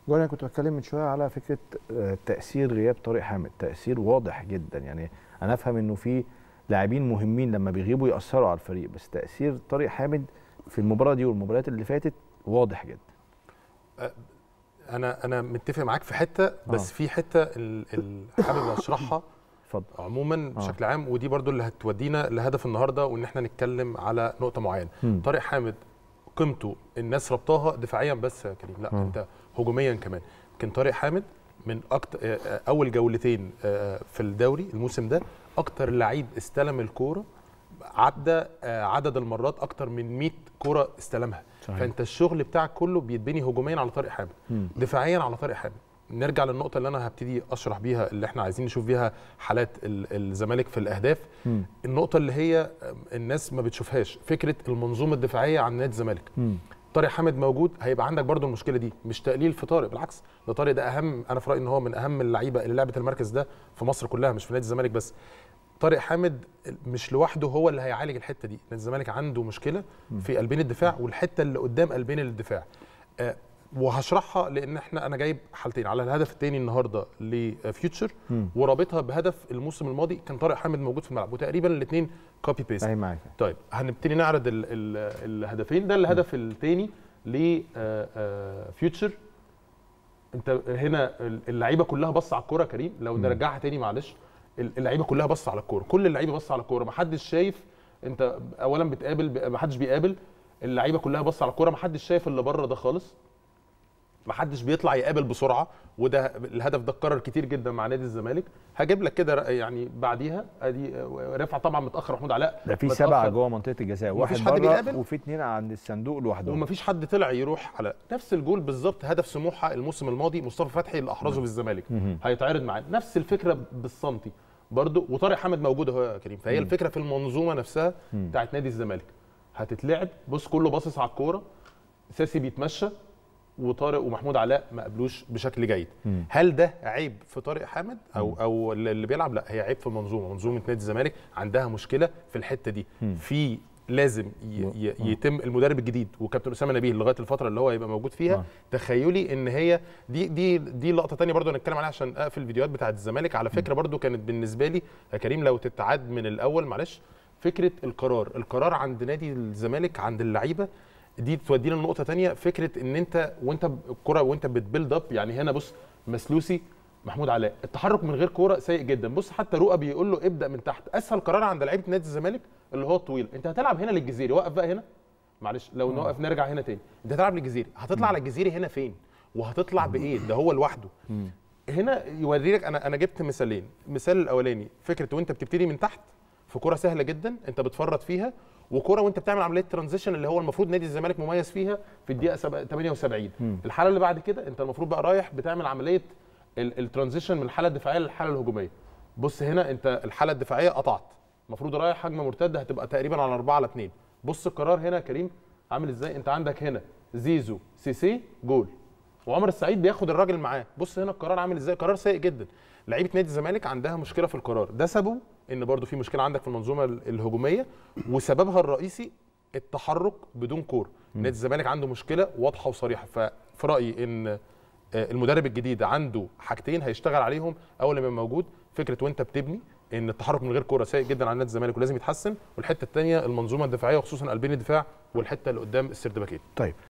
جوه انا كنت بتكلم من شويه على فكره آه، تاثير غياب طارق حامد تاثير واضح جدا يعني انا افهم انه في لاعبين مهمين لما بيغيبوا ياثروا على الفريق بس تاثير طارق حامد في المباراه دي والمباريات اللي فاتت واضح جدا انا انا متفق معاك في حته بس آه. في حته ال- ال- حابب اشرحها اتفضل عموما آه. بشكل عام ودي برضو اللي هتودينا لهدف النهارده وان احنا نتكلم على نقطه معينه مم. طارق حامد قيمته الناس ربطاها دفاعيا بس يا كريم لا آه. انت هجوميا كمان كان طارق حامد من اكتر اول جولتين آه، في الدوري الموسم ده اكتر لعيب استلم الكوره عدى آه، عدد المرات اكتر من 100 كوره استلمها صحيح. فانت الشغل بتاعك كله بيتبني هجوميا على طارق حامد مم. دفاعيا على طارق حامد نرجع للنقطه اللي انا هبتدي اشرح بيها اللي احنا عايزين نشوف بيها حالات ال- الزمالك في الاهداف مم. النقطه اللي هي الناس ما بتشوفهاش فكره المنظومه الدفاعيه عن نادي الزمالك مم. طارق حامد موجود هيبقى عندك برضو المشكله دي مش تقليل في طارق بالعكس ده طارق ده اهم انا في رايي ان هو من اهم اللعيبه اللي لعبت المركز ده في مصر كلها مش في نادي الزمالك بس طارق حامد مش لوحده هو اللي هيعالج الحته دي نادي الزمالك عنده مشكله في قلبين الدفاع والحته اللي قدام قلبين الدفاع آه، وهشرحها لان احنا انا جايب حالتين على الهدف الثاني النهارده لفيوتشر مم. ورابطها بهدف الموسم الماضي كان طارق حامد موجود في الملعب وتقريبا الاثنين كوبي بيست اهي معاك طيب هنبتدي نعرض ال ال الهدفين ده الهدف الثاني لفيوتشر انت هنا اللعيبه كلها بص على الكوره كريم لو نرجعها تاني معلش اللعيبه كلها بص على الكوره كل اللعيبه بص على الكوره محدش شايف انت اولا بتقابل محدش بيقابل اللعيبه كلها بص على الكوره محدش شايف اللي بره ده خالص محدش بيطلع يقابل بسرعه وده الهدف ده اتكرر كتير جدا مع نادي الزمالك هجيب لك كده يعني بعديها ادي رفع طبعا متاخر محمود علاء ده في متأخر. سبعه جوه منطقه الجزاء واحد ومفيش حد بره بيقابل؟ وفي اثنين عند الصندوق لوحدهم ومفيش حد طلع يروح على نفس الجول بالظبط هدف سموحه الموسم الماضي مصطفى فتحي اللي احرزه في الزمالك مهم. هيتعرض معاه نفس الفكره بالسنتي برضو وطارق حامد موجود اهو يا كريم فهي الفكره في المنظومه نفسها بتاعت نادي الزمالك هتتلعب بص كله باصص على الكوره ساسي بيتمشى وطارق ومحمود علاء ما قابلوش بشكل جيد مم. هل ده عيب في طارق حامد او او اللي بيلعب لا هي عيب في المنظومه منظومه نادي الزمالك عندها مشكله في الحته دي مم. في لازم ي- ي- يتم المدرب الجديد وكابتن اسامه نبيل لغايه الفتره اللي هو هيبقى موجود فيها آه. تخيلي ان هي دي دي دي لقطه تانية برضو هنتكلم عليها عشان اقفل الفيديوهات بتاعه الزمالك على فكره برضو كانت بالنسبه لي يا كريم لو تتعاد من الاول معلش فكره القرار القرار عند نادي الزمالك عند اللعيبه دي تودينا لنقطه تانية فكره ان انت وانت ب- الكره وانت بتبيلد اب يعني هنا بص مسلوسي محمود علاء التحرك من غير كوره سيء جدا بص حتى رؤى بيقول له ابدا من تحت اسهل قرار عند لعيبه نادي الزمالك اللي هو الطويل انت هتلعب هنا للجزيري وقف بقى هنا معلش لو نوقف نرجع هنا تاني انت هتلعب للجزيري هتطلع على الجزيري هنا فين وهتطلع بايه ده هو لوحده هنا يوريك انا انا جبت مثالين المثال الاولاني فكره وانت بتبتدي من تحت في كره سهله جدا انت بتفرط فيها وكره وانت بتعمل عمليه ترانزيشن اللي هو المفروض نادي الزمالك مميز فيها في الدقيقه سبع- 78 الحاله اللي بعد كده انت المفروض بقى رايح بتعمل عمليه ال- الترانزيشن من الحاله الدفاعيه للحاله الهجوميه بص هنا انت الحاله الدفاعيه قطعت المفروض رايح هجمه مرتده هتبقى تقريبا على 4 على 2 بص القرار هنا يا كريم عامل ازاي انت عندك هنا زيزو سيسي جول وعمر السعيد بياخد الراجل معاه بص هنا القرار عامل ازاي قرار سيء جدا لعيبه نادي الزمالك عندها مشكله في القرار ده سببه ان برضو في مشكله عندك في المنظومه ال- الهجوميه وسببها الرئيسي التحرك بدون كوره نادي الزمالك عنده مشكله واضحه وصريحه ففي رايي ان آه، المدرب الجديد عنده حاجتين هيشتغل عليهم اول ما يبقى موجود فكره وانت بتبني ان التحرك من غير كوره سيء جدا على نادي الزمالك ولازم يتحسن والحته الثانيه المنظومه الدفاعيه وخصوصا قلبين الدفاع والحته اللي قدام السردباكين طيب